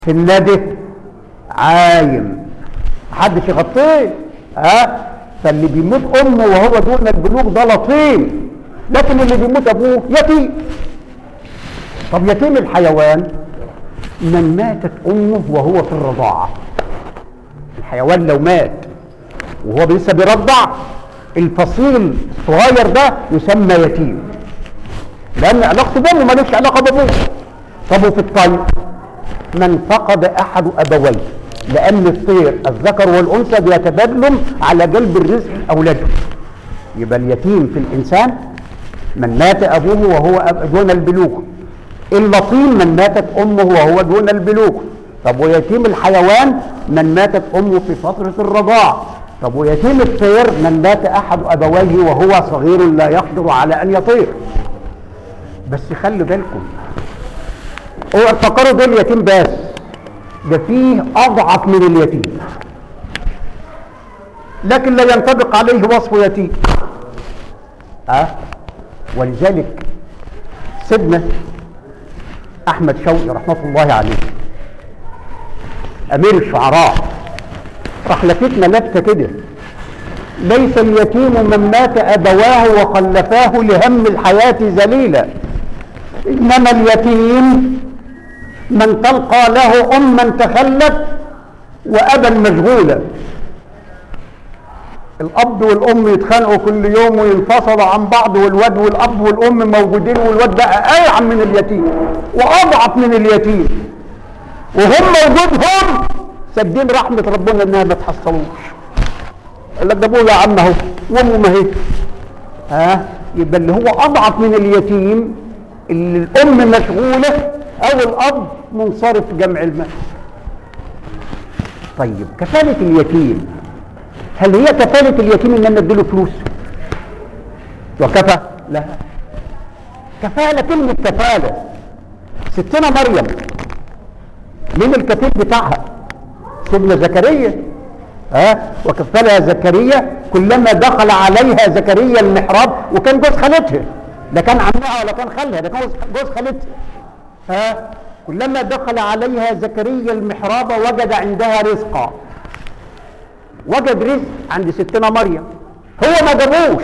في النادي عايم محدش يغطيه ها فاللي بيموت امه وهو دون البلوغ ده لطيم لكن اللي بيموت ابوه يتيم طب يتيم الحيوان من ماتت امه وهو في الرضاعه الحيوان لو مات وهو لسه بيرضع الفصيل الصغير ده يسمى يتيم لان علاقته بامه مالوش علاقه بابوه طب وفي الطير من فقد احد ابويه لان الطير الذكر والانثى بيتبادلوا على جلب الرزق لاولادهم يبقى اليتيم في الانسان من مات ابوه وهو أب- دون البلوغ اللطيم من ماتت امه وهو دون البلوغ طب ويتيم الحيوان من ماتت امه في فتره الرضاعه طب ويتيم الطير من مات احد ابويه وهو صغير لا يقدر على ان يطير بس خلوا بالكم هو فكروا دول يتيم بس ده فيه اضعف من اليتيم لكن لا ينطبق عليه وصف يتيم أه؟ ولذلك سيدنا احمد شوقي رحمه الله عليه امير الشعراء راح لفتنا لفته كده ليس اليتيم من مات ابواه وخلفاه لهم الحياه ذليلا انما اليتيم من تلقى له اما تخلت وابا مشغولا الاب والام يتخانقوا كل يوم وينفصلوا عن بعض والواد والاب والام موجودين والواد بقى ايعم من اليتيم واضعف من اليتيم وهم وجودهم سادين رحمه ربنا انها ما تحصلوش يقول لك ده ابوه يا عم اهو وامه ما هي ها يبقى اللي هو اضعف من اليتيم اللي الام مشغوله او الاب منصرف جمع المال طيب كفاله اليتيم هل هي كفاله اليتيم ان انا اديله فلوس وكفى لا كفاله كلمه كفاله ستنا مريم مين الكفيل بتاعها سيدنا زكريا ها وكفلها زكريا كلما دخل عليها زكريا المحراب وكان جوز خالتها ده كان عمها ولا كان خالها ده كان جوز خالتها ها كلما دخل عليها زكريا المحراب وجد عندها رزقا وجد رزق عند ستنا مريم هو ما جابوش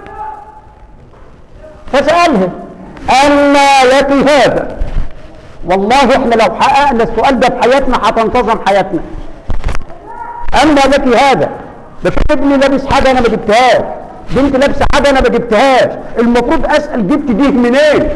فسألها أما لك هذا والله احنا لو حققنا السؤال ده في حياتنا هتنتظم حياتنا أما لك هذا ده في ابني لابس حاجة أنا ما جبتهاش بنت لابسة حاجة أنا ما جبتهاش المفروض أسأل جبت دي منين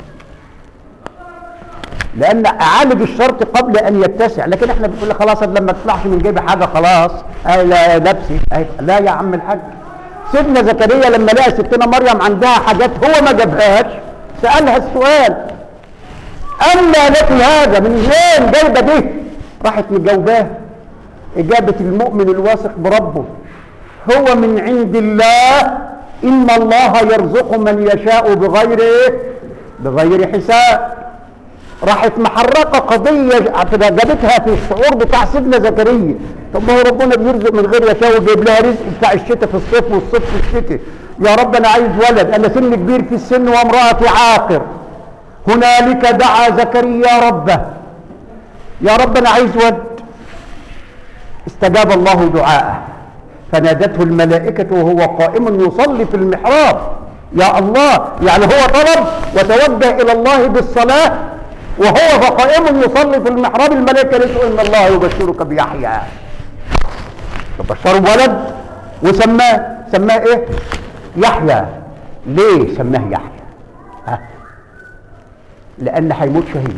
لأن أعالج الشرط قبل أن يتسع لكن احنا بنقول لك خلاص لما تطلعش من جيبي حاجة خلاص أي لا لابسي أي لا يا عم الحاج سيدنا زكريا لما لقى ستنا مريم عندها حاجات هو ما جابهاش سألها السؤال أما لك هذا من فين جايبة دي راحت مجاوباه إجابة المؤمن الواثق بربه هو من عند الله إن الله يرزق من يشاء بغير إيه؟ بغير حساب راحت محرقة قضية جابتها في الشعور بتاع سيدنا زكريا طب ما هو ربنا بيرزق من غير يشاء وجايب لها رزق بتاع الشتاء في الصيف والصيف في الشتاء يا رب انا عايز ولد انا سن كبير في السن وامرأتي عاقر هنالك دعا زكريا ربه يا رب انا عايز ولد استجاب الله دعاءه فنادته الملائكة وهو قائم يصلي في المحراب يا الله يعني هو طلب وتوجه إلى الله بالصلاة وهو قائم يصلي في المحراب الملائكة قالت ان الله يبشرك بيحيى فبشره ولد وسماه سماه ايه يحيى ليه سماه يحيى ها لان هيموت شهيد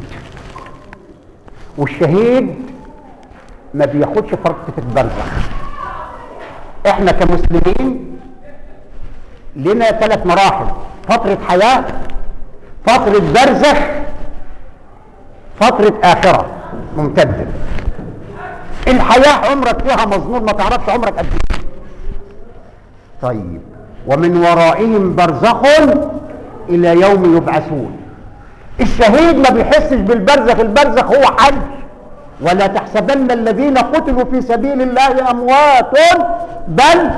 والشهيد ما بياخدش فرقة البرزخ احنا كمسلمين لنا ثلاث مراحل فترة حياة فترة برزخ فترة آخرة ممتدة الحياة عمرك فيها مظنون ما تعرفش عمرك قد ايه طيب ومن ورائهم برزخ إلى يوم يبعثون الشهيد ما بيحسش بالبرزخ البرزخ هو حج ولا تحسبن الذين قتلوا في سبيل الله أموات بل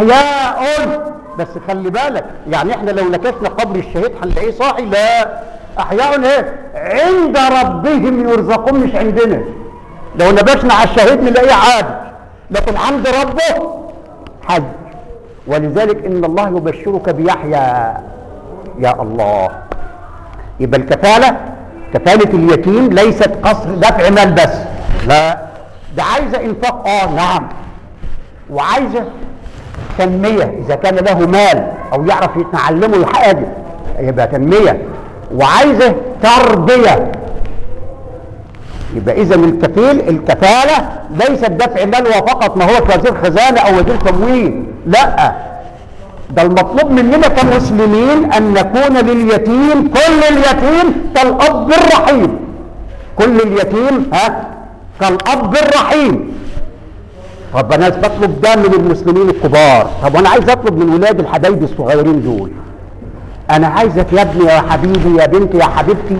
أحياء بس خلي بالك يعني احنا لو نكشنا قبر الشهيد هنلاقيه صاحي لا احياء ايه عند ربهم يرزقون مش عندنا لو نبشنا على الشهيد نلاقيه عابد لكن عند ربه حج ولذلك ان الله يبشرك بيحيى يا الله يبقى الكفاله كفاله اليتيم ليست قصر دفع مال بس لا ده عايزه انفاق اه نعم وعايزه تنميه اذا كان له مال او يعرف يتعلمه حاجه يبقى تنميه وعايزه تربيه يبقى اذا الكفيل الكفاله ليست دفع مال وفقط ما هو وزير خزانه او وزير تموين لا ده المطلوب مننا كمسلمين ان نكون لليتيم كل اليتيم كالاب الرحيم كل اليتيم ها كالاب الرحيم طب انا بطلب ده من المسلمين الكبار طب وانا عايز اطلب من ولاد الحبايب الصغيرين دول انا عايزك يا ابني يا حبيبي يا بنتي يا حبيبتي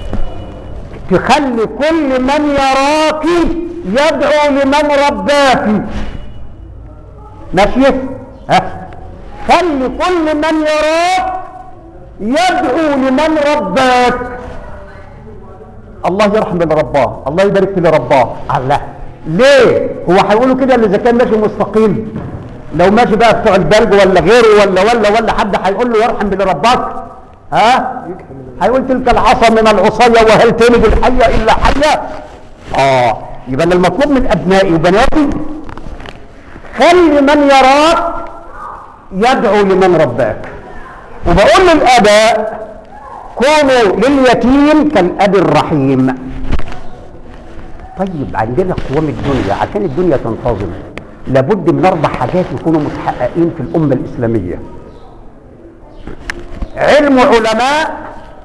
تخلي كل من يراك يدعو لمن رباك ماشي ها خلي كل من يراك يدعو لمن رباك الله يرحم اللي رباه الله يبارك في اللي رباه الله ليه هو هيقولوا كده اللي اذا كان ماشي مستقيم لو ماشي بقى بتوع البلد ولا غيره ولا ولا ولا حد هيقول له يرحم باللي رباك ها هيقول تلك العصا من العصاية وهل تلد الحية إلا حية آه يبقى المطلوب من أبنائي وبناتي خلي من يراك يدعو لمن رباك وبقول للآباء كونوا لليتيم كالأب الرحيم طيب عندنا قوام الدنيا عشان الدنيا تنتظم لابد من أربع حاجات يكونوا متحققين في الأمة الإسلامية علم علماء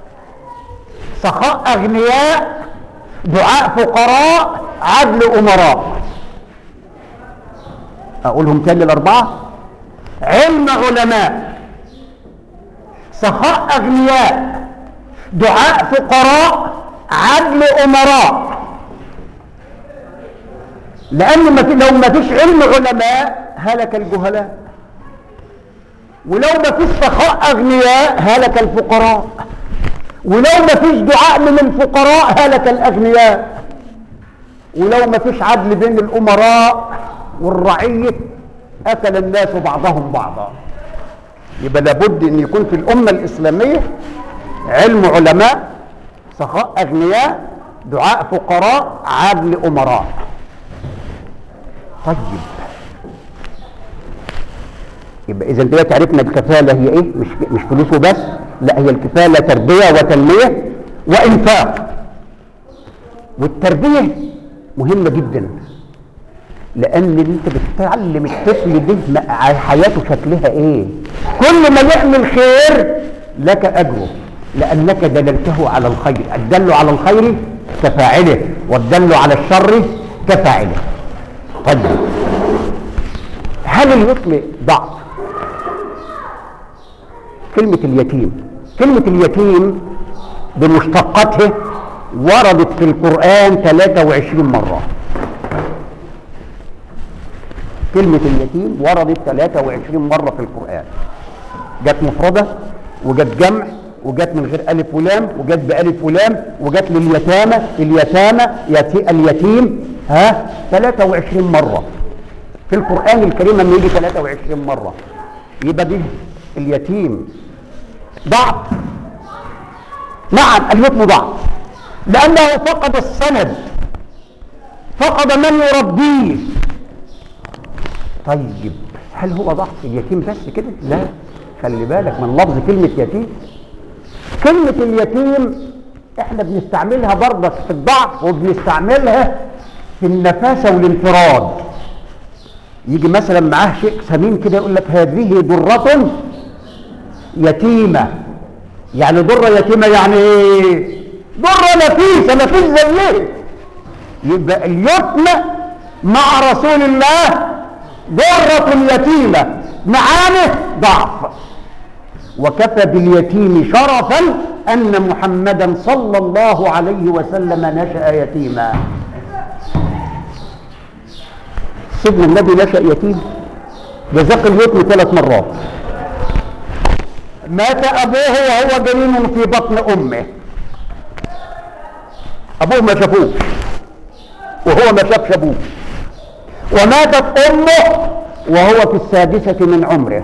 سخاء أغنياء دعاء فقراء عدل أمراء أقولهم تاني الأربعة علم علماء سخاء أغنياء دعاء فقراء عدل أمراء لأن ما في لو ما فيش علم علماء هلك الجهلاء ولو ما فيش سخاء أغنياء هلك الفقراء ولو ما فيش دعاء من الفقراء هلك الأغنياء ولو ما فيش عدل بين الأمراء والرعية أكل الناس بعضهم بعضا يبقى لابد أن يكون في الأمة الإسلامية علم علماء سخاء أغنياء دعاء فقراء عدل أمراء طيب يبقى اذا دلوقتي عرفنا الكفاله هي ايه مش مش فلوس وبس لا هي الكفاله تربيه وتنميه وانفاق والتربيه مهمه جدا لان انت بتعلم الطفل ده حياته شكلها ايه كل ما يعمل خير لك اجره لانك دللته على الخير الدل على الخير كفاعله والدل على الشر كفاعله طيب هل اليتم ضعف كلمة اليتيم كلمة اليتيم بمشتقاتها وردت في القرآن 23 مرة كلمة اليتيم وردت 23 مرة في القرآن جت مفردة وجت جمع وجت من غير ألف ولام وجت بألف ولام وجت لليتامى اليتامى يتي اليتيم ها 23 مرة في القرآن الكريم لما يجي 23 مرة يبقى دي اليتيم ضعف نعم اليتم ضعف لأنه فقد السند فقد من يربيه طيب هل هو ضعف اليتيم بس كده لا خلي بالك من لفظ كلمة يتيم كلمة اليتيم احنا بنستعملها برضك في الضعف وبنستعملها في النفاسة والانفراد يجي مثلا معاه شيء ثمين كده يقول لك هذه درة يتيمة يعني درة يتيمة يعني ايه درة نفيسة مفيش زيه يبقى اليتم مع رسول الله درة يتيمة معانه ضعف وكفى باليتيم شرفا أن محمدا صلى الله عليه وسلم نشأ يتيما سيدنا النبي نشأ يتيم جزاق اليتم ثلاث مرات مات أبوه وهو جنين في بطن أمه ابوه ما شافوش وهو ما شافش ابوه وماتت امه وهو في السادسة من عمره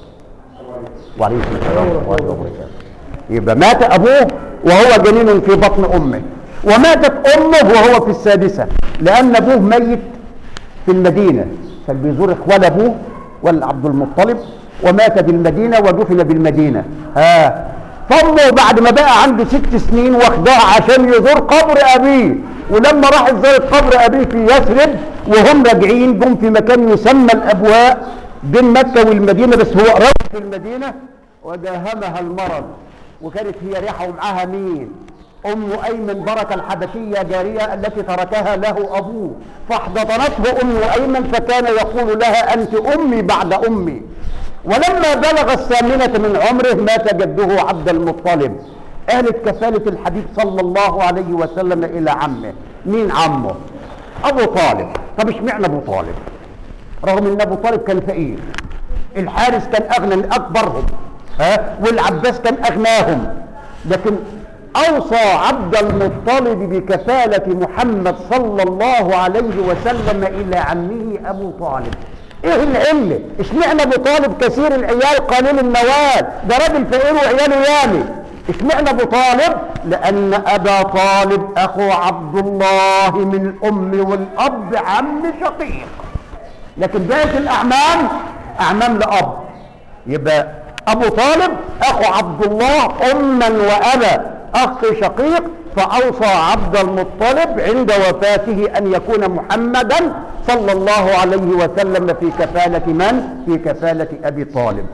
وعليكم السلام ورحمة الله وبركاته يبقى مات ابوه وهو جنين في بطن امه وماتت امه وهو في السادسة لان ابوه ميت في المدينة كان بيزور اخوان ابوه ولا عبد المطلب ومات بالمدينة ودفن بالمدينة ها فامه بعد ما بقى عنده ست سنين واخدها عشان يزور قبر ابيه ولما راح يزور قبر ابيه في يثرب وهم راجعين جم في مكان يسمى الابواء بين مكة والمدينة بس هو قريب في المدينة وداهمها المرض وكانت هي ريحة ومعاها مين أم أيمن بركة الحبشية جارية التي تركها له أبوه فاحتضنته أم أيمن فكان يقول لها أنت أمي بعد أمي ولما بلغ الثامنة من عمره مات جده عبد المطلب قالت كفالة الحبيب صلى الله عليه وسلم إلى عمه مين عمه أبو طالب طب اشمعنى أبو طالب رغم ان ابو طالب كان فقير الحارس كان اغنى من اكبرهم ها والعباس كان اغناهم لكن اوصى عبد المطلب بكفاله محمد صلى الله عليه وسلم الى عمه ابو طالب ايه العله اشمعنى ابو طالب كثير العيال قليل النوال ده راجل فقير وعياله يامي اشمعنى ابو طالب لان ابا طالب اخو عبد الله من الام والاب عم شقيق لكن بقيه الاعمام اعمام لاب يبقى ابو طالب اخو عبد الله اما وابا اخ شقيق فاوصى عبد المطلب عند وفاته ان يكون محمدا صلى الله عليه وسلم في كفاله من في كفاله ابي طالب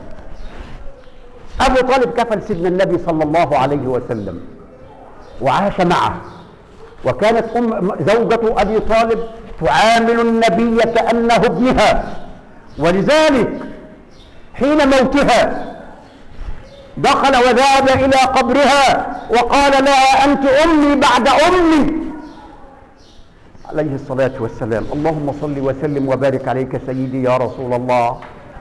ابو طالب كفل سيدنا النبي صلى الله عليه وسلم وعاش معه وكانت أم زوجة أبي طالب تعامل النبي كأنه ابنها ولذلك حين موتها دخل وذهب إلى قبرها وقال لها أنت أمي بعد أمي عليه الصلاة والسلام اللهم صل وسلم وبارك عليك سيدي يا رسول الله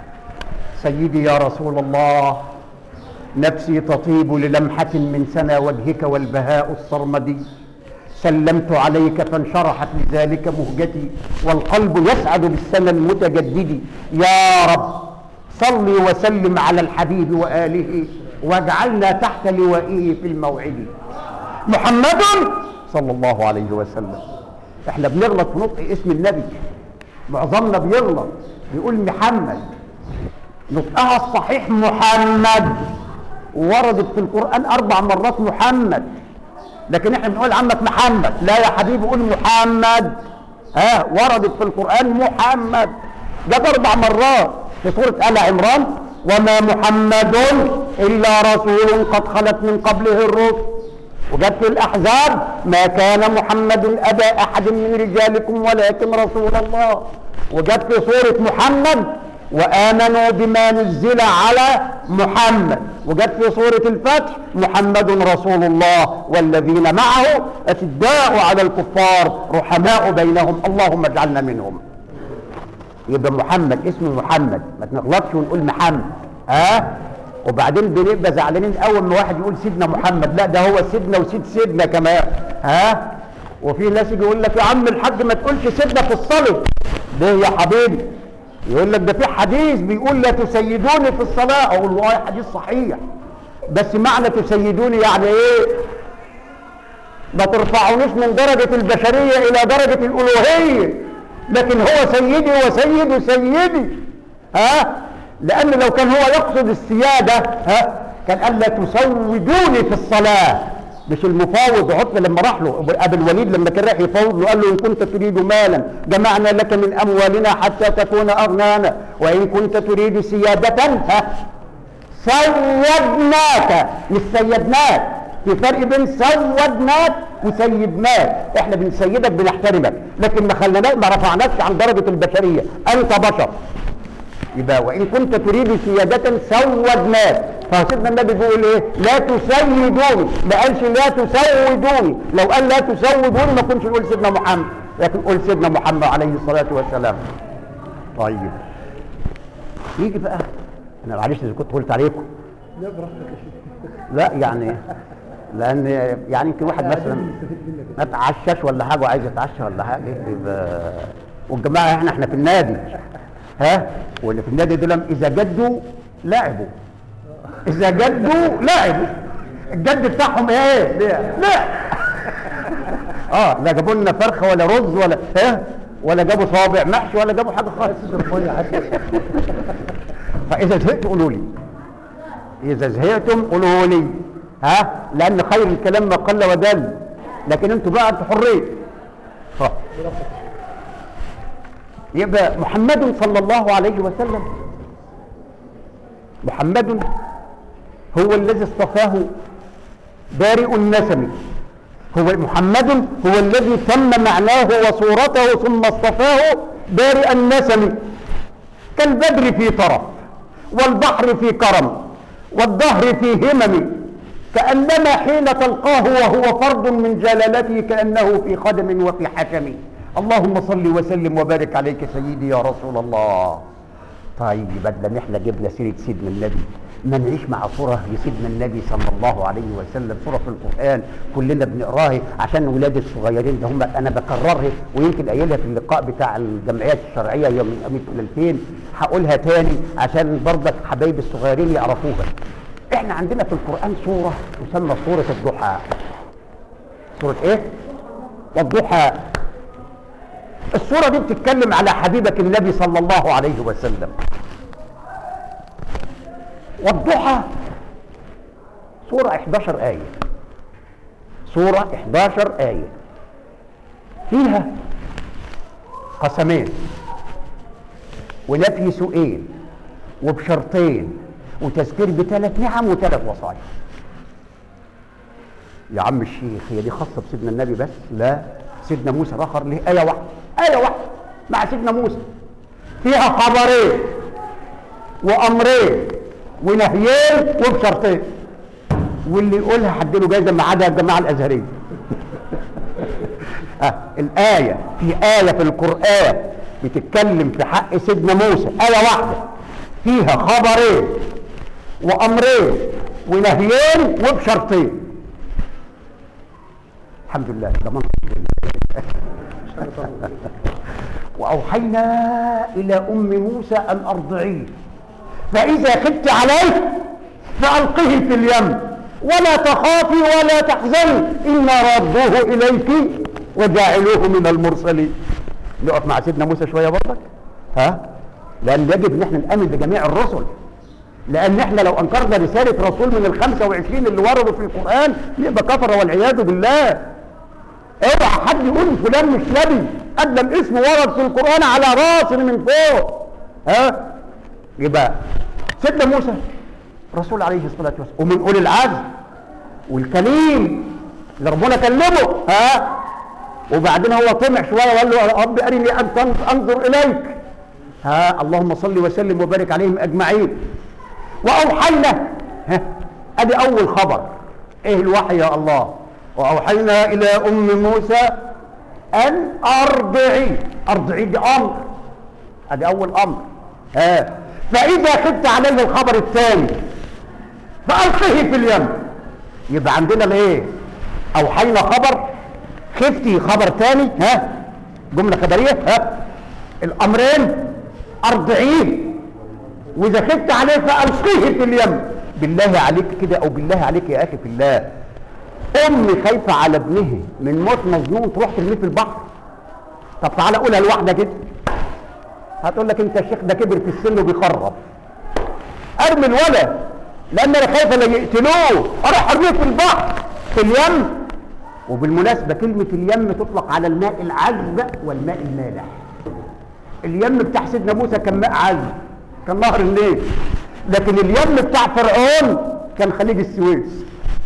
سيدي يا رسول الله نفسي تطيب للمحة من سنا وجهك والبهاء الصرمدي سلمت عليك فانشرحت لذلك مهجتي والقلب يسعد بالسنى المتجدد يا رب صل وسلم على الحبيب وآله واجعلنا تحت لوائه في الموعد محمد صلى الله عليه وسلم احنا بنغلط في نطق اسم النبي معظمنا بيغلط بيقول محمد نطقها الصحيح محمد وردت في القرآن أربع مرات محمد لكن احنا بنقول عمك محمد لا يا حبيبي قول محمد ها وردت في القرآن محمد جت أربع مرات في سورة آل عمران وما محمد إلا رسول قد خلت من قبله الرسل وجت في الأحزاب ما كان محمد أبا أحد من رجالكم ولكن رسول الله وجت في سورة محمد وآمنوا بما نزل على محمد وجت في سورة الفتح محمد رسول الله والذين معه أشداء على الكفار رحماء بينهم اللهم اجعلنا منهم يبقى محمد اسمه محمد ما تنغلطش ونقول محمد ها أه؟ وبعدين بنبقى زعلانين اول ما واحد يقول سيدنا محمد لا ده هو سيدنا وسيد سيدنا كمان ها أه؟ وفي ناس يجي يقول لك يا عم الحاج ما تقولش سيدنا في الصلاه ليه يا حبيبي يقول لك ده في حديث بيقول لا تسيدوني في الصلاه اقول له اه حديث صحيح بس معنى تسيدوني يعني ايه ما ترفعونيش من درجه البشريه الى درجه الالوهيه لكن هو سيدي وسيدي سيدي ها لان لو كان هو يقصد السياده ها كان قال لا تسودوني في الصلاه مش المفاوض عتبه لما راح له ابو الوليد لما كان رايح يفاوض له قال له ان كنت تريد مالا جمعنا لك من اموالنا حتى تكون اغنانا وان كنت تريد سياده ها سودناك مش سيدناك في فرق بين سودناك وسيدناك احنا بنسيدك بنحترمك لكن ما خلناك ما رفعناكش عن درجه البشريه انت بشر يبقى وان كنت تريد سيادة سودناك فسيدنا النبي بيقول ايه لا تسيدوني ما قالش لا تسودوني لو قال لا تسودوني ما كنتش نقول سيدنا محمد لكن قول سيدنا محمد عليه الصلاة والسلام طيب يجي بقى انا معلش اذا كنت قلت عليكم لا براحتك يا شيخ لا يعني لان يعني يمكن واحد مثلا ما اتعشاش ولا حاجه وعايز يتعشى ولا حاجه يبقى والجماعه احنا احنا في النادي ها واللي في النادي دول اذا جدوا لعبوا اذا جدوا لعبوا الجد بتاعهم ايه لا اه لا جابوا لنا فرخه ولا رز ولا ها ولا جابوا صابع محشي ولا جابوا حاجه خالص فاذا زهقتوا قولوا لي اذا زهقتم قولوا لي ها لان خير الكلام ما قل ودل لكن انتوا بقى انتوا حرين ف- يبقى محمد صلى الله عليه وسلم محمد هو الذي اصطفاه بارئ النسم هو محمد هو الذي تم معناه وصورته ثم اصطفاه بارئ النسم كالبدر في طرف والبحر في كرم والدهر في همم كأنما حين تلقاه وهو فرد من جلالته كأنه في خدم وفي حكم اللهم صل وسلم وبارك عليك سيدي يا رسول الله طيب بدل احنا جبنا سيره سيدنا النبي ما نعيش مع صوره لسيدنا النبي صلى الله عليه وسلم صوره في القران كلنا بنقراها عشان ولاد الصغيرين ده هم انا بكررها ويمكن قايلها في اللقاء بتاع الجمعيات الشرعيه يوم من قيمه 2000 هقولها تاني عشان برضك حبايبي الصغيرين يعرفوها احنا عندنا في القران سوره تسمى سوره الضحى سوره ايه الضحى السورة دي بتتكلم على حبيبك النبي صلى الله عليه وسلم والضحى سورة 11 آية سورة 11 آية فيها قسمين ونفي سؤال وبشرطين وتذكير بثلاث نعم وثلاث وصايا يا عم الشيخ هي دي خاصة بسيدنا النبي بس لا سيدنا موسى الاخر له آية واحدة آية واحدة مع سيدنا موسى فيها خبرين وأمرين ونهيين وبشرطين واللي يقولها هديله جايزة ما عدا الجماعة الأزهرية آه الآية في آية في القرآن بتتكلم في حق سيدنا موسى آية واحدة فيها خبرين وأمرين ونهيين وبشرطين الحمد لله ده منطق وأوحينا إلى أم موسى أن أرضعيه فإذا خفت عليه فألقه في اليم ولا تخافي ولا تحزني إنا رادوه إليك وجاعلوه من المرسلين نقف مع سيدنا موسى شوية برضك ها لأن يجب إن احنا نأمن بجميع الرسل لأن احنا لو أنكرنا رسالة رسول من ال 25 اللي وردوا في القرآن يبقى كفر والعياذ بالله اوعى حد يقول فلان مش نبي قدم اسمه ورد في القرآن على راس من فوق ها يبقى سيدنا موسى رسول عليه الصلاة والسلام ومن أولي العزم والكليم اللي ربنا كلمه ها وبعدين هو طمع شوية وقال له يا رب أرني أن أنظر إليك ها اللهم صل وسلم وبارك عليهم أجمعين وأوحينا ها أدي أول خبر إيه الوحي يا الله وأوحينا إلى أم موسى أن أرضعي أرضعي دي أمر أدي أول أمر ها فإذا خفت عليه الخبر الثاني فألقه في اليم يبقى عندنا الايه أوحينا خبر خفتي خبر ثاني ها جملة خبرية ها الأمرين أرضعيه وإذا خفت عليه فألقيه في اليم بالله عليك كده أو بالله عليك يا أخي في الله أم خايفة على ابنها من موت مظنون تروح ترميه في البحر طب تعالى قولها لوحدة كده هتقول لك انت الشيخ ده كبر في السن وبيخرب ارمي الولد لان انا خايف لا يقتلوه اروح ارميه في البحر في اليم وبالمناسبة كلمة اليم تطلق على الماء العذب والماء المالح اليم بتاع سيدنا موسى كان ماء عذب كان نهر النيل لكن اليم بتاع فرعون كان خليج السويس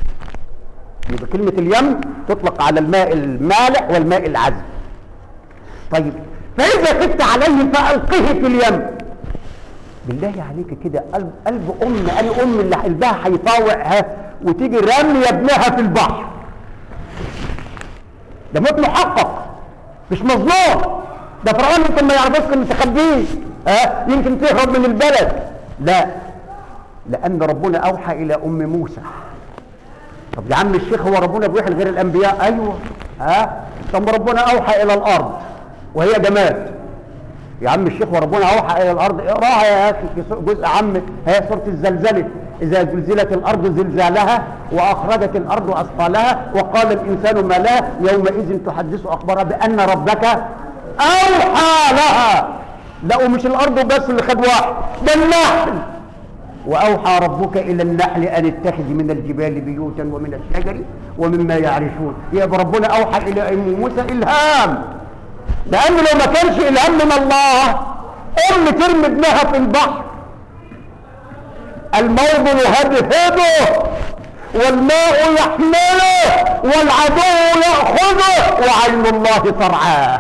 يبقى كلمة اليم تطلق على الماء المالح والماء العذب طيب فإذا خفت عليه فألقه في اليم بالله عليك كده قلب, قلب أم أنا أم اللي قلبها هيطاوعها وتيجي رمي ابنها في البحر ده موت محقق مش مظلوم ده فرعون يمكن ما يعرفوش كان مستخبيه ها يمكن تهرب من البلد لا لأن ربنا أوحى إلى أم موسى طب يا عم الشيخ هو ربنا بيوحي غير الانبياء ايوه ها طب ربنا اوحى الى الارض وهي جماد يا عم الشيخ وربنا اوحى الى الارض اقراها يا اخي في جزء عام هي سوره الزلزله اذا زلزلت الارض زلزالها واخرجت الارض اثقالها وقال الانسان ما لها يومئذ تحدث اخبارها بان ربك اوحى لها لا ومش الارض بس اللي خد واحد ده النحل واوحى ربك الى النحل ان اتخذ من الجبال بيوتا ومن الشجر ومما يعرشون يبقى ربنا اوحى الى ام موسى الهام لانه لو ما كانش الهام من الله ام ترمي ابنها في البحر الموج يهدهده والماء يحمله والعدو ياخذه وعين الله ترعاه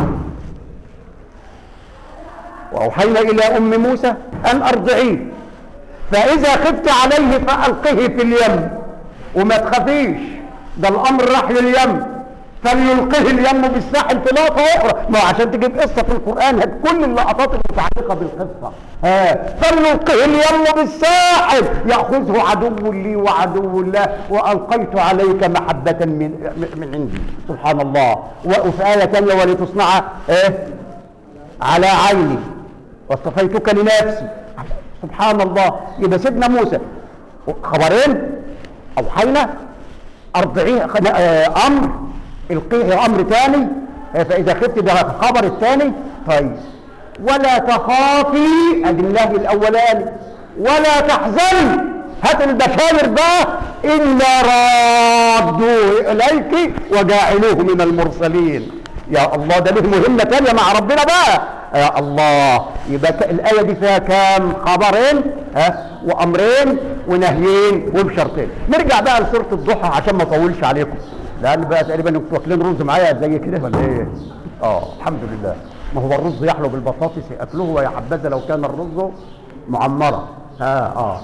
واوحينا الى ام موسى ان ارضعيه فاذا خفت عليه فالقه في اليم وما تخافيش ده الامر راح لليم فليلقه اليم بالساحل في لقطه اخرى ما هو عشان تجيب قصه في القران هات كل اللقطات المتعلقه بالقصه ها فليلقه اليم بالساحل ياخذه عدو لي وعدو له والقيت عليك محبه من من عندي سبحان الله وفي ايه ثانيه ولتصنع ايه على عيني واصطفيتك لنفسي سبحان الله يبقى سيدنا موسى خبرين اوحينا ارضعيه امر القيه امر ثاني فاذا خفت ده الخبر الثاني طيب ولا تخافي ادي الله الاولاني ولا تحزني هات البشاير بقى الا رادوه اليك وجاعلوه من المرسلين يا الله ده له مهمه ثانيه مع ربنا بقى يا الله يبقى الايه دي فيها كام خبرين ها وامرين ونهيين وبشرطين نرجع بقى لسوره الضحى عشان ما اطولش عليكم لان بقى تقريبا انتوا واكلين رز معايا زي كده ولا ايه اه الحمد لله ما هو الرز يحلو بالبطاطس اكله ويا حبذا لو كان الرز معمرا ها اه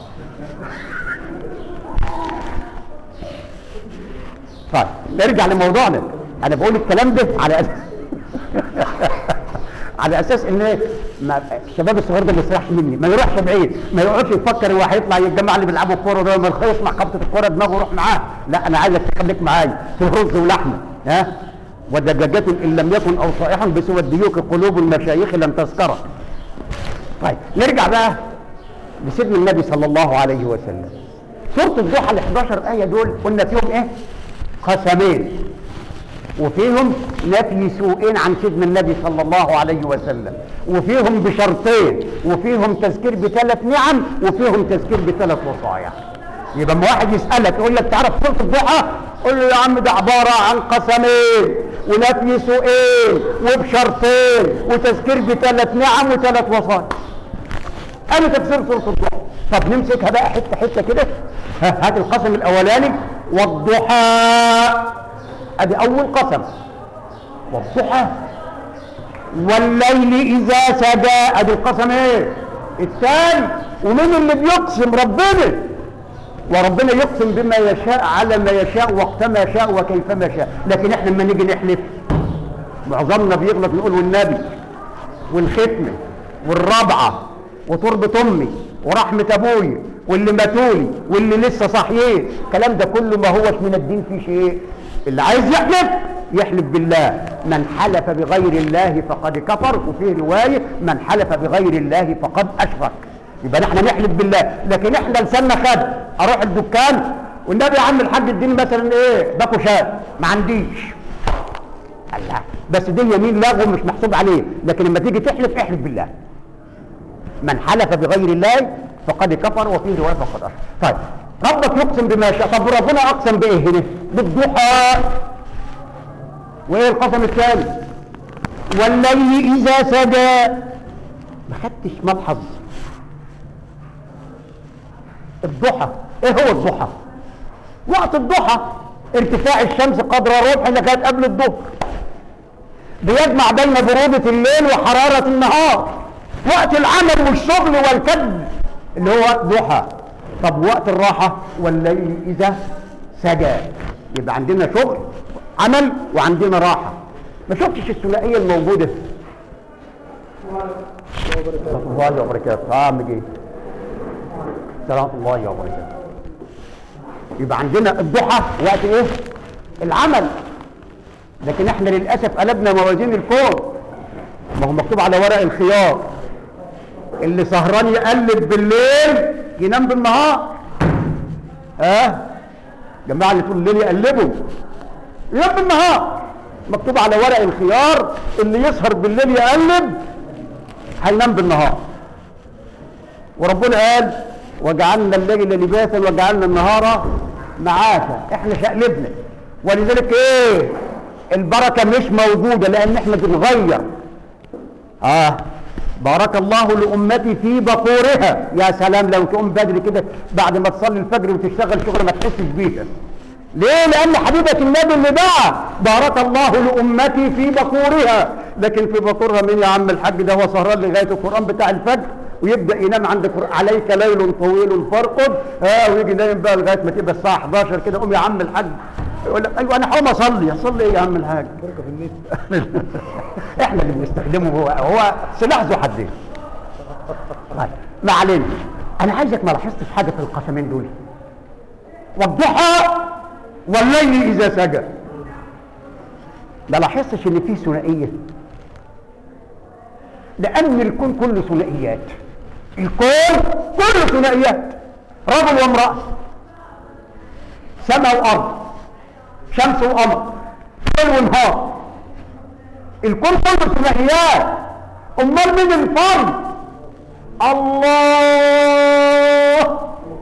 طيب نرجع لموضوعنا انا بقول الكلام ده على اساس على اساس ان ما الشباب الصغير ده ما يسرحش مني ما يروحش بعيد ما يقعدش يفكر هو هيطلع الجماعه اللي بيلعبوا الكوره ده ما يسمع خبطه الكوره دماغه يروح معاه لا انا عايزك تخليك معايا في رز ولحمه ها ودجاجات ان لم يكن او صائحا بسوى الديوك قلوب المشايخ لم تذكره طيب نرجع بقى لسيدنا النبي صلى الله عليه وسلم سوره الضحى ال 11 ايه دول قلنا فيهم ايه قسمين وفيهم نفي سوءين عن سيدنا النبي صلى الله عليه وسلم وفيهم بشرطين وفيهم تذكير بثلاث نعم وفيهم تذكير بثلاث وصايا يبقى اما واحد يسالك يقول لك تعرف سوره الضحى قول له يا عم ده عباره عن قسمين ونفي سوءين وبشرطين وتذكير بثلاث نعم وثلاث وصايا ادي تفسير سوره الضحى طب نمسكها بقى حته حته كده هات القسم الاولاني والضحى ادي اول قسم والضحى والليل اذا سجى ادي القسم ايه الثاني ومين اللي بيقسم ربنا وربنا يقسم بما يشاء على ما يشاء وقت ما يشاء وكيفما يشاء لكن احنا لما نيجي نحلف معظمنا بيغلط نقول والنبي والختمه والرابعه وتربة امي ورحمة ابوي واللي ماتولي واللي لسه صاحيين الكلام ده كله ما هوش من الدين فيه شيء اللي عايز يحلف يحلف بالله من حلف بغير الله فقد كفر وفيه رواية من حلف بغير الله فقد اشرك يبقى احنا نحلف بالله لكن احنا لساننا خد اروح الدكان والنبي يا عم الحاج اديني مثلا ايه باكو شاي ما عنديش الله بس دي يمين لغو مش محسوب عليه لكن لما تيجي تحلف احلف بالله من حلف بغير الله فقد كفر وفي روايه فقد اشرك طيب ربك يقسم بما شاء طب ربنا اقسم بايه هنا بالضحى وايه القسم الثاني والليل اذا سجى ما خدتش ملحظ الضحى ايه هو الضحى وقت الضحى ارتفاع الشمس قدر الربح اللي كانت قبل الظهر بيجمع بين برودة الليل وحرارة النهار وقت العمل والشغل والكد اللي هو وقت ضحى طب وقت الراحة والليل إذا سجى يبقى عندنا شغل عمل وعندنا راحة ما شفتش الثنائية الموجودة ورحمة الله وبركاته اه عم جه سلام الله وبركاته يبقى عندنا الضحى وقت ايه العمل لكن احنا للاسف قلبنا موازين الكون ما هو مكتوب على ورق الخيار اللي سهران يقلب بالليل ينام بالنهار ها أه؟ جماعه اللي طول الليل يقلبوا ينام بالنهار مكتوب على ورق الخيار اللي يسهر بالليل يقلب هينام بالنهار وربنا قال وجعلنا الليل لباسا وجعلنا النهار معاشا احنا شقلبنا ولذلك ايه البركه مش موجوده لان احنا بنغير اه بارك الله لامتي في بقورها يا سلام لو تقوم بدري كده بعد ما تصلي الفجر وتشتغل شغل ما تحسش بيها ليه لان حبيبه النبي اللي دعا بارك الله لامتي في بقورها لكن في بقورها مين يا عم الحاج ده هو سهران لغايه القران بتاع الفجر ويبدا ينام عند عليك ليل طويل فارقد ها آه ويجي نايم بقى لغايه ما تبقى الساعه 11 كده قوم يا عم الحاج يقول لك ايوه انا هقوم اصلي اصلي ايه يا عم الحاج بركه في النت احنا اللي بنستخدمه هو هو سلاح ذو حدين طيب ما علينا انا عايزك ما لاحظتش حاجه في القسمين دول والضحى والليل اذا سجى ما لاحظتش ان في ثنائيه لان الكون كله ثنائيات الكون كله ثنائيات رجل وامراه سماء وارض شمس وقمر ليل ونهار الكون كله ثنائيات امال مين الفرد الله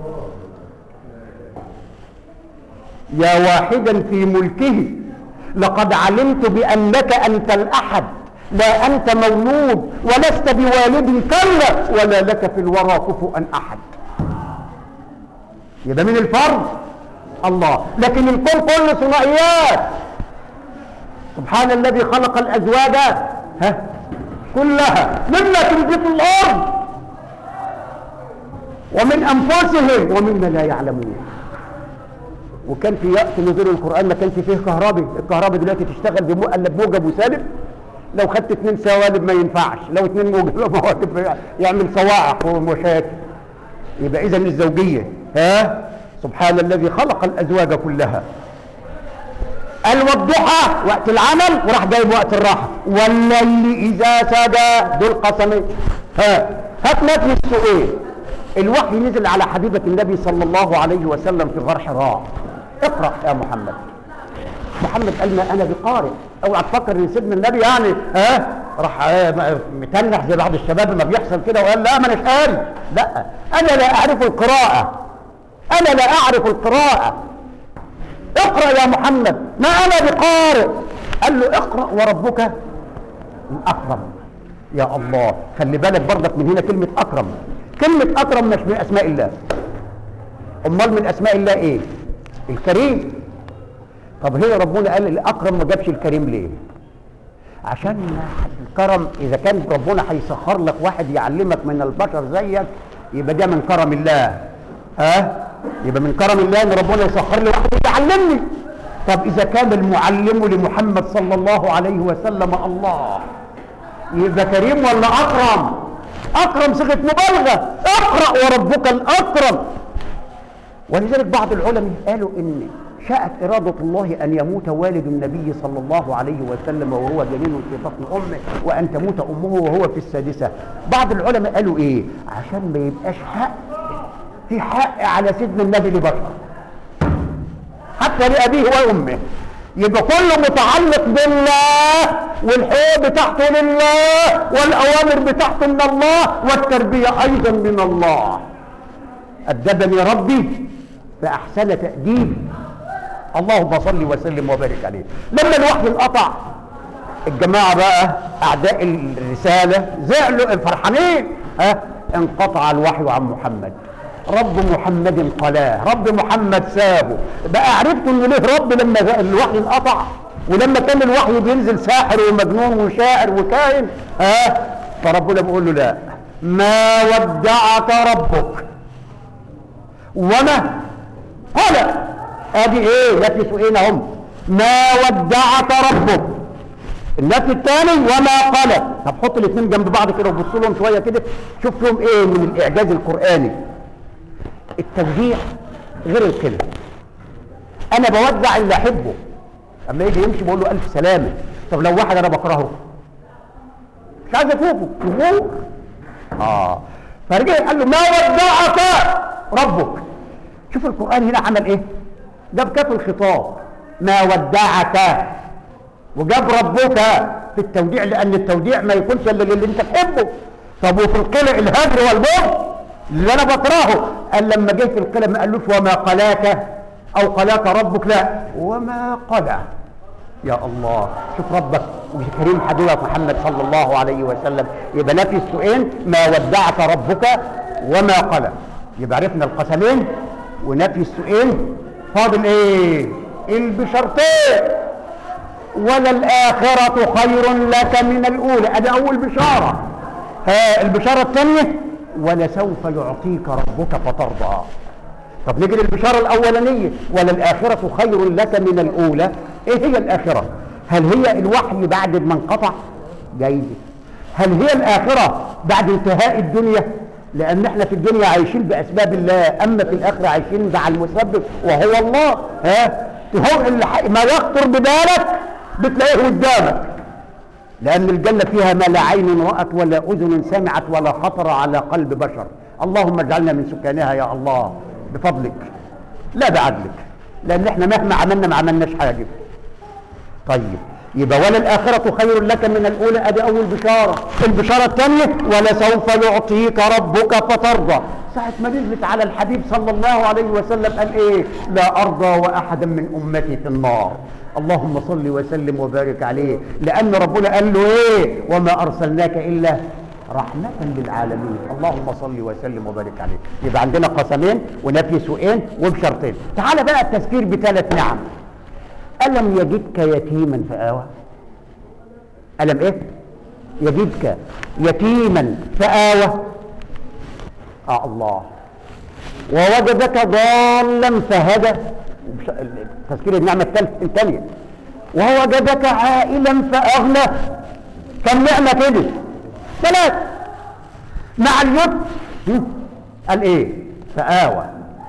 يا واحدا في ملكه لقد علمت بانك انت الاحد لا انت مولود ولست بوالد كلا ولا لك في الورى كفوا احد يبقى من الفرد الله لكن الكون كله ثنائيات سبحان الذي خلق الازواج ها كلها مما تنبت الارض ومن انفسهم ومما لا يعلمون وكان في وقت نزول القران ما كانش فيه كهرباء الكهرباء دلوقتي تشتغل بمقلب موجب وسالب لو خدت اتنين سوالب ما ينفعش لو اتنين موجب موجب يعمل صواعق ومشاكل يبقى اذا الزوجيه ها سبحان الذي خلق الازواج كلها قال والضحى وقت العمل وراح جايب وقت الراحه والليل اذا سجى دول قسمين ها هات متن السؤال الوحي نزل على حبيبه النبي صلى الله عليه وسلم في غار حراء اقرا يا محمد محمد قال ما انا بقارئ اوعى تفكر ان سيدنا النبي يعني ها راح آه متنح زي بعض الشباب ما بيحصل كده وقال لا ما انا قاري لا انا لا اعرف القراءه انا لا اعرف القراءه اقرا يا محمد ما انا بقارئ قال له اقرا وربك اكرم يا الله خلي بالك برضك من هنا كلمه اكرم كلمه اكرم مش من اسماء الله امال من اسماء الله ايه الكريم طب هي ربنا قال الاكرم ما جابش الكريم ليه عشان الكرم اذا كان ربنا هيسخر لك واحد يعلمك من البشر زيك يبقى ده من كرم الله ها يبقى من كرم الله ان ربنا يسخر لي واحد يعلمني طب اذا كان المعلم لمحمد صلى الله عليه وسلم الله يبقى كريم ولا اكرم اكرم صيغه مبالغه اقرا وربك الاكرم ولذلك بعض العلماء قالوا ان شاءت إرادة الله أن يموت والد النبي صلى الله عليه وسلم وهو جنين في بطن أمه وأن تموت أمه وهو في السادسة بعض العلماء قالوا إيه عشان ما يبقاش حق في حق على سيدنا النبي لبشر حتى لأبيه وأمه يبقى كله متعلق بالله والحقوق بتاعته لله والأوامر بتاعته من الله والتربية أيضا من الله أدبني ربي فأحسن تأديبي اللهم صل وسلم وبارك عليه لما الوحي انقطع الجماعة بقى أعداء الرسالة زعلوا فرحانين ها انقطع الوحي عن محمد رب محمد قلاه رب محمد سابه بقى عرفتوا انه ليه رب لما الوحي انقطع ولما كان الوحي بينزل ساحر ومجنون وشاعر وكاهن ها فربنا بيقول له لا ما ودعك ربك وما قال ادي ايه نفي سؤالين اهم ما ودعك ربك النفي الثاني وما قال طب حط الاثنين جنب بعض كده وبص لهم شويه كده شوف لهم ايه من الاعجاز القراني التوجيه غير الكلمه انا بودع اللي احبه اما يجي يمشي بقول له الف سلامه طب لو واحد انا بكرهه مش عايز اشوفه جمهور اه فرجع قال له ما ودعك ربك شوف القران هنا عمل ايه جاب كاف الخطاب ما ودعك وجاب ربك في التوديع لان التوديع ما يكونش الا للي انت تحبه طب وفي القلع الهجر والبغض اللي انا بكرهه قال لما جه في القلع ما قالوش وما قلاك او قلاك ربك لا وما قلع يا الله شوف ربك كريم حبيبك محمد صلى الله عليه وسلم يبقى نفي السؤال ما ودعك ربك وما قلع يبقى عرفنا القسمين ونفي السؤال فاضل ايه البشرتين وللآخرة خير لك من الأولى ادي أول بشارة ها البشارة الثانية ولسوف يعطيك ربك فترضى طب نيجي للبشارة الأولانية وللآخرة خير لك من الأولى إيه هي الآخرة هل هي الوحي بعد ما انقطع جيد هل هي الآخرة بعد انتهاء الدنيا لأن احنا في الدنيا عايشين بأسباب الله أما في الآخرة عايشين مع المسبب وهو الله ها هو اللي ما يخطر ببالك بتلاقيه قدامك لأن الجنة فيها ما لا عين رأت ولا أذن سمعت ولا خطر على قلب بشر اللهم اجعلنا من سكانها يا الله بفضلك لا بعدلك لأن احنا مهما عملنا ما عملناش حاجة طيب يبقى ولا الآخرة خير لك من الأولى أدي أول بشارة البشارة الثانية ولسوف يعطيك ربك فترضى ساعة ما نزلت على الحبيب صلى الله عليه وسلم قال إيه لا أرضى وأحدا من أمتي في النار اللهم صل وسلم وبارك عليه لأن ربنا قال له إيه وما أرسلناك إلا رحمة للعالمين اللهم صل وسلم وبارك عليه يبقى عندنا قسمين ونفي سوءين وبشرطين تعال بقى التذكير بثلاث نعم ألم يجدك يتيما فآوى ألم إيه يجدك يتيما فآوى آه الله ووجدك ضالا فهدى تذكير النعمة الثانية ووجدك عائلا فأغنى كم نعمة كده ثلاث مع اليد قال ايه فآوى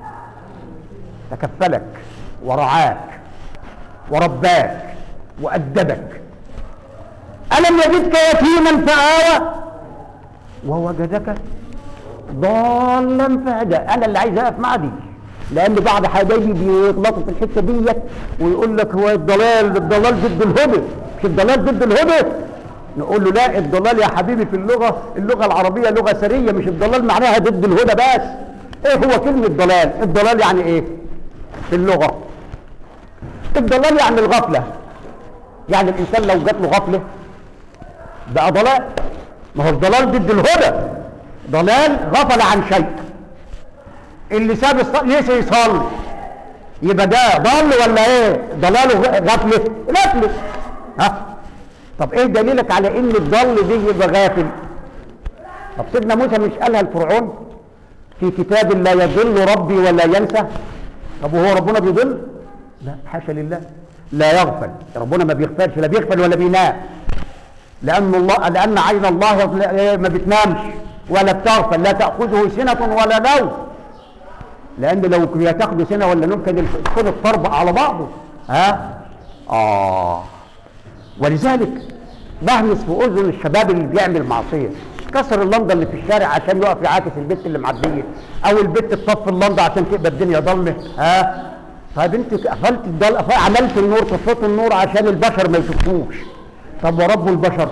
تكفلك ورعاك ورباك وأدبك ألم يجدك يتيما فآوى ووجدك ضالا فهدى أنا اللي عايز أقف مع دي لأن بعض حبايبي بيغلطوا في الحتة ديت ويقول لك هو الضلال الضلال ضد الهدى مش الضلال ضد الهدى نقول له لا الضلال يا حبيبي في اللغة اللغة العربية لغة سرية مش الضلال معناها ضد الهدى بس ايه هو كلمة ضلال الضلال يعني ايه في اللغة الضلال يعني الغفلة يعني الإنسان لو جات له غفلة بقى ضلال ما هو الضلال ضد الهدى ضلال غفل عن شيء اللي ساب الصلاة ليس يصلي يبقى ده ضل ولا ايه ضلاله غفله غفله ها طب ايه دليلك على ان الضل دي يبقى غافل طب سيدنا موسى مش قالها الفرعون في كتاب لا يضل ربي ولا ينسى طب وهو ربنا بيضل لا حاشا لله لا يغفل ربنا ما بيغفلش لا بيغفل ولا بينام لان الله لان عين الله ما بتنامش ولا بتغفل لا تاخذه سنه ولا نوم لان لو هي تاخده سنه ولا نوم كان يكون الطرب على بعضه ها اه ولذلك بهمس في اذن الشباب اللي بيعمل معصيه كسر اللمضه اللي في الشارع عشان يقف يعاكس البت اللي معديه او البت تطفي اللمضه عشان تبقى الدنيا ضلمه ها طيب انت قفلت الضل عملت النور طفيت النور عشان البشر ما يشوفوش طب ورب البشر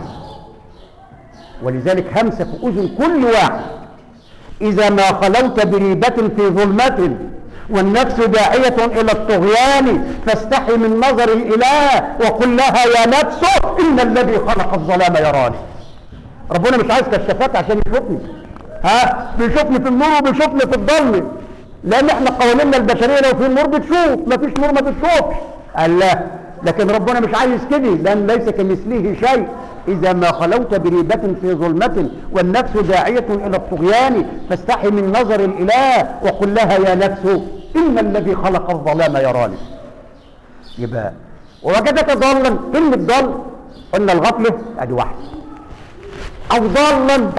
ولذلك همسه في اذن كل واحد إذا ما خلوت بريبة في ظلمة والنفس داعية إلى الطغيان فاستحي من نظر الإله وقل لها يا نفس إن الذي خلق الظلام يراني ربنا مش عايز كشافات عشان يشوفني ها بيشوفني في النور وبيشوفني في الظلم لأن احنا قوانيننا البشرية لو في النور بتشوف ما فيش نور ما بتشوفش قال لا لكن ربنا مش عايز كده لأن ليس كمثله شيء إذا ما خلوت بريبة في ظلمة والنفس داعية إلى الطغيان فاستحي من نظر الإله وقل لها يا نفس إن الذي خلق الظلام يراني يبقى ووجدك ضالا كلمة ضال قلنا الغفلة أدي واحد أو ضالا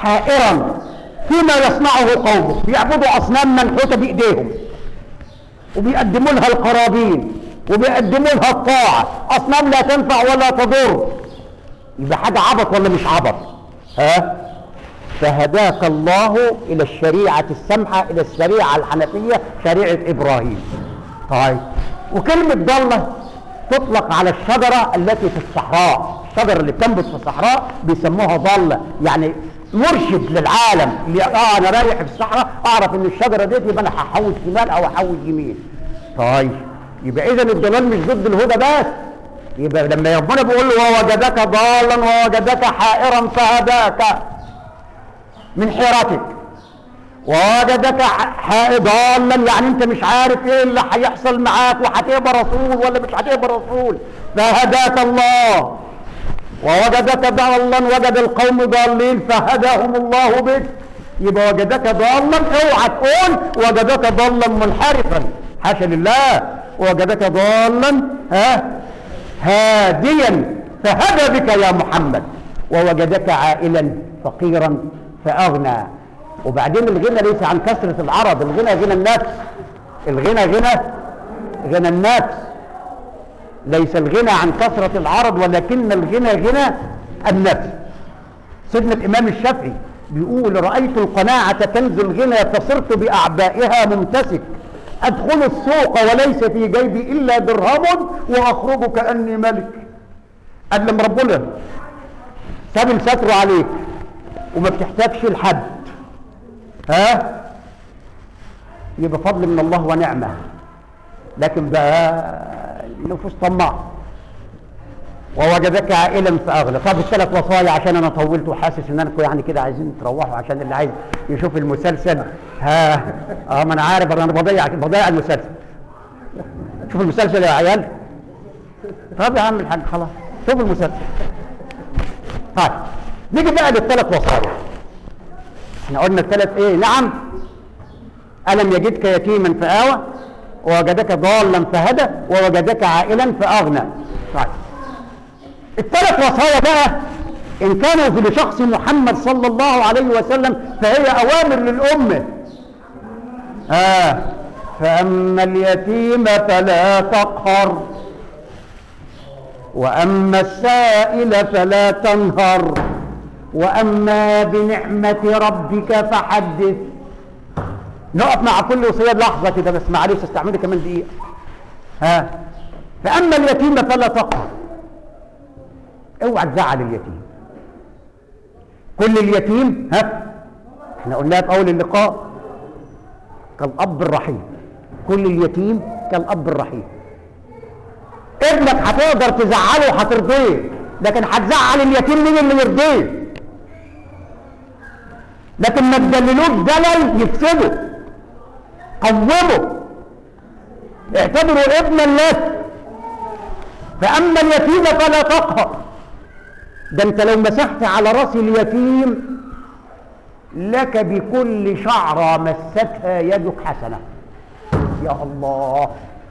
حائرا فيما يصنعه قومه بيعبدوا أصنام منحوتة بإيديهم وبيقدموا لها القرابين وبيقدموا لها الطاعة أصنام لا تنفع ولا تضر يبقى حاجة عبط ولا مش عبط ها فهداك الله إلى الشريعة السمحة إلى الشريعة الحنفية شريعة إبراهيم طيب وكلمة ضالة تطلق على الشجرة التي في الصحراء الشجرة اللي بتنبت في الصحراء بيسموها ضالة يعني مرشد للعالم اللي اه انا رايح في الصحراء اعرف ان الشجرة ديت يبقى انا هحوش شمال او هحوش يمين طيب يبقى اذا الضلال مش ضد الهدى بس يبقى لما ربنا بيقول له ووجدك ضالا ووجدك حائرا فهداك من حيرتك ووجدك ح- ضالا يعني انت مش عارف ايه اللي هيحصل معاك وهتبقى رسول ولا مش هتبقى رسول فهداك الله ووجدك ضالا وجد القوم ضالين فهداهم الله بك يبقى وجدك ضالا اوعى تقول وجدك ضالا منحرفا حاشا لله وجدك ضالا ها هاديا فهدى بك يا محمد ووجدك عائلا فقيرا فاغنى وبعدين الغنى ليس عن كثره العرض الغنى غنى النفس الغنى غنى غنى النفس ليس الغنى عن كثرة العرض ولكن الغنى غنى النفس سيدنا الإمام الشافعي بيقول رأيت القناعة كنز الغنى فصرت بأعبائها ممتسك أدخل السوق وليس في جيبي إلا درهم وأخرج كأني ملك قال لما ربنا ساب ستره عليك وما بتحتاجش لحد ها يبقى فضل من الله ونعمه لكن بقى النفوس طماع ووجدك عائلا فاغلى طب الثلاث وصايا عشان انا طولت وحاسس ان انكم يعني كده عايزين تروحوا عشان اللي عايز يشوف المسلسل ها اه ما انا عارف انا بضيع بضيع المسلسل شوف المسلسل يا عيال طب يا عم الحاج خلاص شوف المسلسل طيب نيجي بقى للثلاث وصايا احنا قلنا الثلاث ايه نعم ألم يجدك يتيما فآوى ووجدك ضالا فهدى ووجدك عائلا فأغنى طيب الثلاث وصايا بقى إن كانوا في لشخص محمد صلى الله عليه وسلم فهي أوامر للأمة آه فأما اليتيم فلا تقهر وأما السائل فلا تنهر وأما بنعمة ربك فحدث نقف مع كل وصية لحظة كده بس معلش استعملي كمان دقيقة ها فأما اليتيم فلا تقهر اوعى تزعل اليتيم كل اليتيم ها احنا قلناها في أول اللقاء كالأب الرحيم كل اليتيم كالأب الرحيم ابنك هتقدر تزعله وهترضيه لكن هتزعل اليتيم مين اللي يرضيه لكن ما تدللوش دلل يفسده قومه اعتبروا ابنا لك فأما اليتيم فلا تقهر ده انت لو مسحت على راس اليتيم لك بكل شعرة مستها يدك حسنة يا الله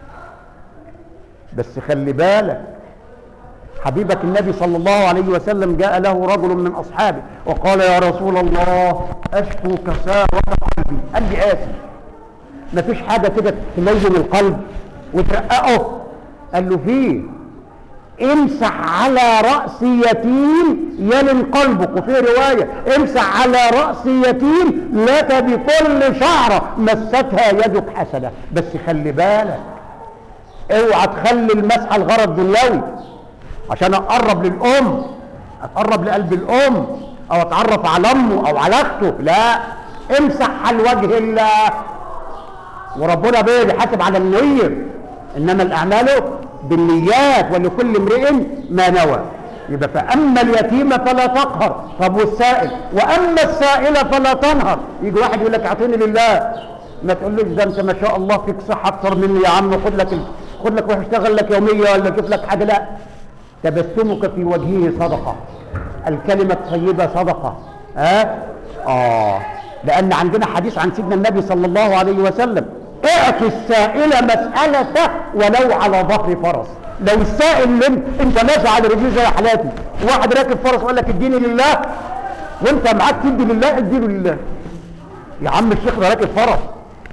بس خلي بالك حبيبك النبي صلى الله عليه وسلم جاء له رجل من أصحابه وقال يا رسول الله أشكو كساوة قلبي قال لي آسف ما فيش حاجة كده تلين القلب وترققه قال له فيه امسح على رأس يتيم يلن قلبك وفي رواية امسح على رأس يتيم لك بكل شعرة مستها يدك حسنة بس خلي بالك اوعى تخلي المسح الغرض دنيوي عشان اقرب للام اتقرب لقلب الام او اتعرف على امه او على اخته لا امسح على وجه الله وربنا بيه بيحاسب على النية انما الاعمال بالنيات ولكل امرئ ما نوى يبقى فاما اليتيم فلا تقهر طب والسائل واما السائل فلا تنهر يجي واحد يقول لك اعطيني لله ما تقولوش ده انت ما شاء الله فيك صحه اكتر مني يا عم خد لك ال- خد لك روح اشتغل لك يوميه ولا شوف لك حاجه لا تبسمك في وجهه صدقه الكلمه الطيبه صدقه ها اه لان عندنا حديث عن سيدنا النبي صلى الله عليه وسلم اعطي السائل مسألته ولو على ظهر فرس لو السائل اللي انت ماشي على رجليه زي حالاتي واحد راكب فرس وقال لك اديني لله وانت معاك تدي لله اديله لله يا عم الشيخ ده راكب فرس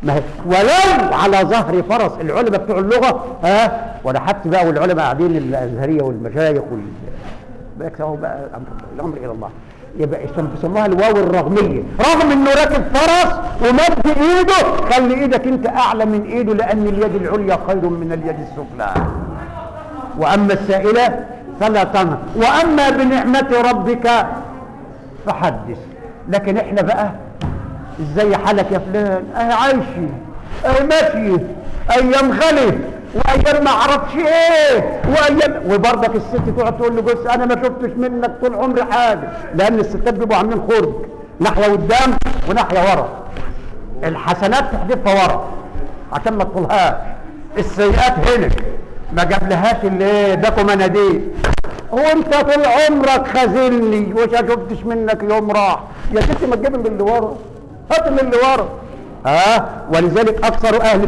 ما هي ولو على ظهر فرس العلماء بتوع اللغه ها ولا حتى بقى والعلماء قاعدين الازهريه والمشايخ وال بيكسبوا بقى الامر الامر الى الله يبقى بيسموها الواو الرغميه رغم انه راكب فرس ومد ايده خلي ايدك انت اعلى من ايده لان اليد العليا خير من اليد السفلى واما السائله فلا تنهر واما بنعمه ربك فحدث لكن احنا بقى ازاي حالك يا فلان اه عايشي اه ماشي ايام غلي وايام ما اعرفش ايه وايام وبرضك الست تقعد تقول له بص انا ما شفتش منك طول عمري حاجه لان الستات بيبقوا عاملين خرج ناحيه قدام وناحيه ورا الحسنات تحدفها ورا عشان ما تطولهاش السيئات هنا ما جابلهاش اللي باكو مناديل وانت طول عمرك خازلني وما شفتش منك يوم راح يا ستي ما تجيب من اللي ورا هات من اللي ورا ها ولذلك اكثر اهل